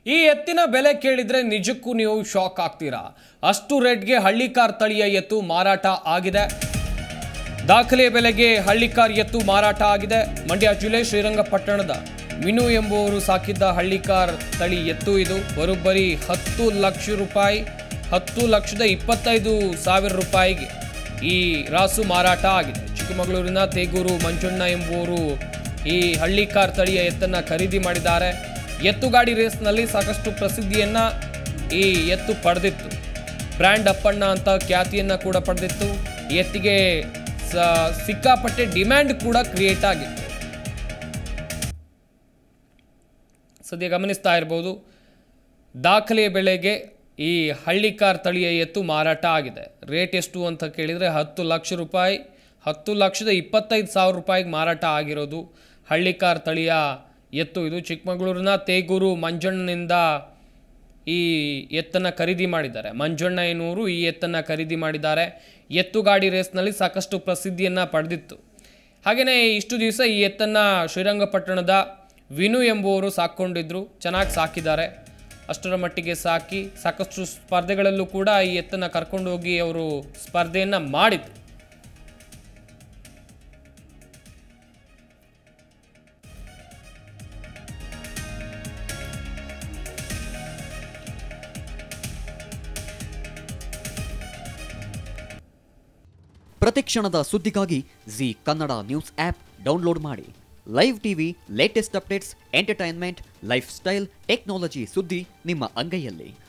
ಈ ಎತ್ತಿನ ಬೆಲೆ ಕೇಳಿದ್ರೆ ನಿಜಕ್ಕೂ ನೀವು ಶಾಕ್ ಆಗ್ತೀರಾ ಅಷ್ಟು ರೇಟ್ಗೆ ಹಳ್ಳಿಕಾರ್ ತಳಿಯ ಎತ್ತು ಮಾರಾಟ ಆಗಿದೆ ದಾಖಲೆ ಬೆಲೆಗೆ ಹಳ್ಳಿಕಾರ್ ಎತ್ತು ಮಾರಾಟ ಆಗಿದೆ ಮಂಡ್ಯ ಜಿಲ್ಲೆ ಶ್ರೀರಂಗಪಟ್ಟಣದ ಮಿನು ಎಂಬುವರು ಸಾಕಿದ್ದ ಹಳ್ಳಿಕಾರ್ ತಳಿ ಎತ್ತು ಇದು ಬರೋಬ್ಬರಿ ಹತ್ತು ಲಕ್ಷ ರೂಪಾಯಿ ಹತ್ತು ಲಕ್ಷದ ಇಪ್ಪತ್ತೈದು ಸಾವಿರ ರೂಪಾಯಿಗೆ ಈ ರಾಸು ಮಾರಾಟ ಆಗಿದೆ ಚಿಕ್ಕಮಗಳೂರಿನ ತೇಗೂರು ಮಂಜಣ್ಣ ಎಂಬುವರು ಈ ಹಳ್ಳಿಕಾರ್ ತಳಿಯ ಎತ್ತನ್ನು ಖರೀದಿ ಮಾಡಿದ್ದಾರೆ ಎತ್ತುಗಾಡಿ ರೇಸ್ನಲ್ಲಿ ಸಾಕಷ್ಟು ಪ್ರಸಿದ್ಧಿಯನ್ನ ಈ ಎತ್ತು ಪಡೆದಿತ್ತು ಬ್ರ್ಯಾಂಡ್ ಅಪ್ಪಣ್ಣ ಅಂತ ಖ್ಯಾತಿಯನ್ನ ಕೂಡ ಪಡೆದಿತ್ತು ಈ ಎತ್ತಿಗೆ ಸ- ಸಿಕ್ಕಾಪಟ್ಟೆ ಡಿಮ್ಯಾಂಡ್ ಕೂಡ ಕ್ರಿಯೇಟ್ ಆಗಿತ್ತು ಸದ್ಯ ಗಮನಿಸ್ತಾ ಇರ್ಬೋದು ದಾಖಲೆಯ ಬೆಲೆಗೆ ಈ ಹಳ್ಳಿಕಾರ್ ತಳಿಯ ಎತ್ತು ಮಾರಾಟ ಆಗಿದೆ ರೇಟ್ ಎಷ್ಟು ಅಂತ ಕೇಳಿದರೆ ಹತ್ತು ಲಕ್ಷ ರೂಪಾಯಿ ಹತ್ತು ಲಕ್ಷದ ಇಪ್ಪತ್ತೈದು ಸಾವಿರ ರೂಪಾಯಿಗೆ ಮಾರಾಟ ಆಗಿರೋದು ಹಳ್ಳಿಕಾರ್ ತಳಿಯ ಎತ್ತು ಇದು ಚಿಕ್ಕಮಗಳೂರಿನ ತೇಗೂರು ಮಂಜಣ್ಣನಿಂದ ಈ ಎತ್ತನ್ನು ಖರೀದಿ ಮಾಡಿದ್ದಾರೆ ಮಂಜಣ್ಣ ಎನ್ನುವರು ಈ ಎತ್ತನ್ನು ಖರೀದಿ ಮಾಡಿದ್ದಾರೆ ಎತ್ತುಗಾಡಿ ರೇಸ್ನಲ್ಲಿ ಸಾಕಷ್ಟು ಪ್ರಸಿದ್ಧಿಯನ್ನು ಪಡೆದಿತ್ತು ಹಾಗೆಯೇ ಇಷ್ಟು ದಿವಸ ಈ ಎತ್ತನ್ನು ಶ್ರೀರಂಗಪಟ್ಟಣದ ವಿನು ಎಂಬುವರು ಸಾಕೊಂಡಿದ್ರು ಚೆನ್ನಾಗಿ ಸಾಕಿದ್ದಾರೆ ಅಷ್ಟರ ಮಟ್ಟಿಗೆ ಸಾಕಿ ಸಾಕಷ್ಟು ಸ್ಪರ್ಧೆಗಳಲ್ಲೂ ಕೂಡ ಈ ಎತ್ತನ್ನು ಕರ್ಕೊಂಡು ಹೋಗಿ ಅವರು ಸ್ಪರ್ಧೆಯನ್ನು ಮಾಡಿದ್ರು ಪ್ರತಿಕ್ಷಣದ ಸುದ್ದಿಗಾಗಿ Zee Kannada news app download ಮಾಡಿ live TV latest updates entertainment lifestyle technology ಸುದ್ದಿ ನಿಮ್ಮ ಅಂಗೈಯಲ್ಲಿ